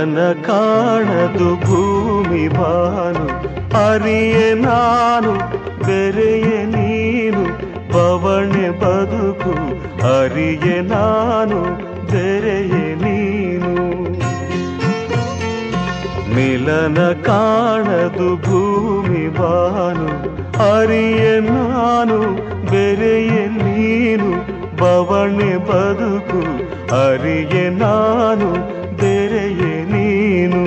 ನಿಲನ ಕಾಣದು ಭೂಮಿ ಬಾನು ಅರಿಯೆ ನಾನು ಬೆರೆಯೆ ನೀನು ಬವಣೆ ಬದುಕು ಅರಿಯೆ ನಾನು ಬೆರೆಯೆ ನೀನು ಮಿಲನ ಕಾಣದು ಭೂಮಿ ಬಾನು ಅರಿಯೆ ನಾನು ಬೆರೆಯೆ ನೀನು ಬವಣೆ ಬದುಕು ಅರಿಯೆ ನಾನು ಬೆರೆಯೆ ನೀನು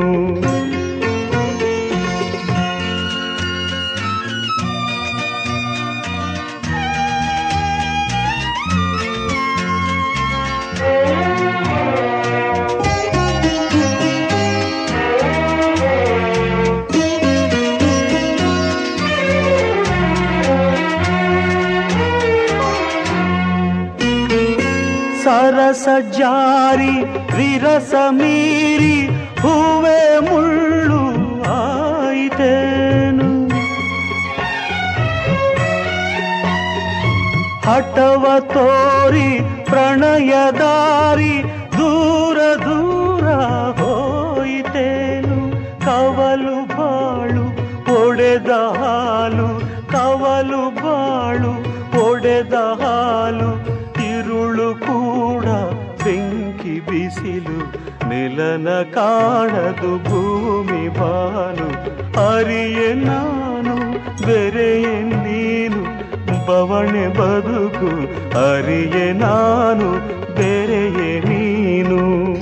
ಸರಸ ಜಾರಿ ವಿರಸ ಮೀರಿ ಹೂವೆ ಮುಳ್ಳು ಆಯಿತೇನು ಹಠವ ತೋರಿ ಪ್ರಣಯ ದಾರಿ ದೂರ ದೂರ ಹೋಯಿತೇನು ಕವಲು ಬಾಳು ಒಡೆದ ಹಾಲು ಕವಲು ಬಾಳು ಒಡೆದ ಹಾಲು ತಿರುಳು ಕೂಡ ಬೆಂಕಿ ಬಿಸಿಲು ನಿಲನ ಕಾಣದು ಭೂಮಿ ಬಾನು ಅರಿಯೆ ನಾನು ಬೆರೆಯೆ ನೀನು ಬವಣೆ ಬದುಕು ಅರಿಯೆ ನಾನು ಬೆರೆಯೆ ನೀನು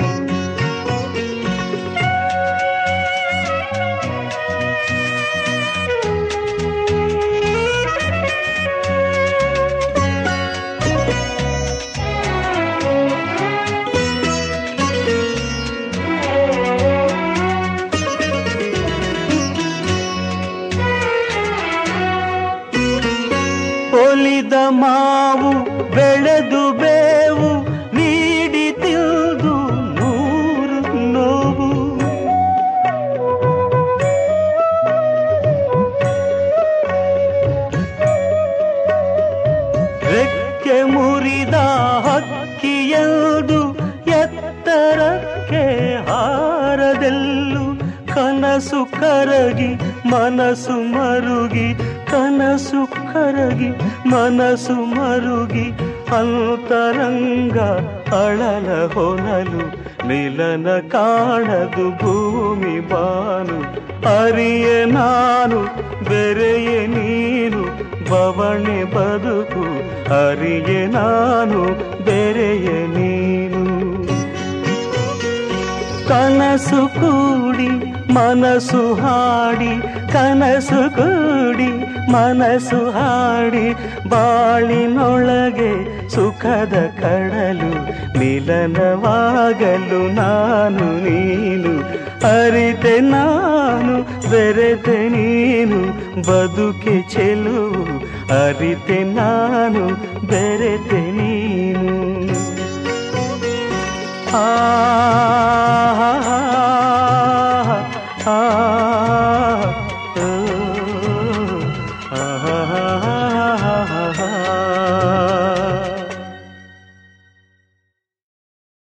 ಒಲಿದ ಮಾವು ಬೆಳೆದು ಬೇವು ನೀಡಿ ತಿಳಿದು ನೂರು ನೋವು ರೆಕ್ಕೆ ಮುರಿದ ಹಕ್ಕಿಯದು ಎತ್ತರಕ್ಕೆ ಹಾರದೆಲ್ಲು ಕನಸು ಕರಗಿ ಮನಸ್ಸು ಮರುಗಿ ಕನಸು ಕರಗಿ ಮನಸ್ಸು ಮರುಗಿ ಅಂತರಂಗ ಅಳಲ ಹೊನಲು ನಿಲನ ಕಾಣದು ಭೂಮಿ ಬಾನು ಅರಿಯೆ ನಾನು ಬೆರೆಯೆ ನೀನು ಬವಣೆ ಬದುಕು ಅರಿಯೆ ನಾನು ಬೆರೆಯೆ ನೀನು ಕನಸು ಕೂಡಿ ಮನಸ್ಸು ಹಾಡಿ ಕನಸು ಕೂಡಿ ಮನಸ್ಸು ಹಾಡಿ ಬಾಳಿನೊಳಗೆ ಸುಖದ ಕಡಲು ಮಿಲನವಾಗಲು ನಾನು ನೀನು ಅರಿತೆ ನಾನು ಬೆರೆತೆ ನೀನು ಬದುಕೆ ಚೆಲುವು ಅರಿತೆ ನಾನು ಬೆರೆತೆ ನೀನು ಆ ಆ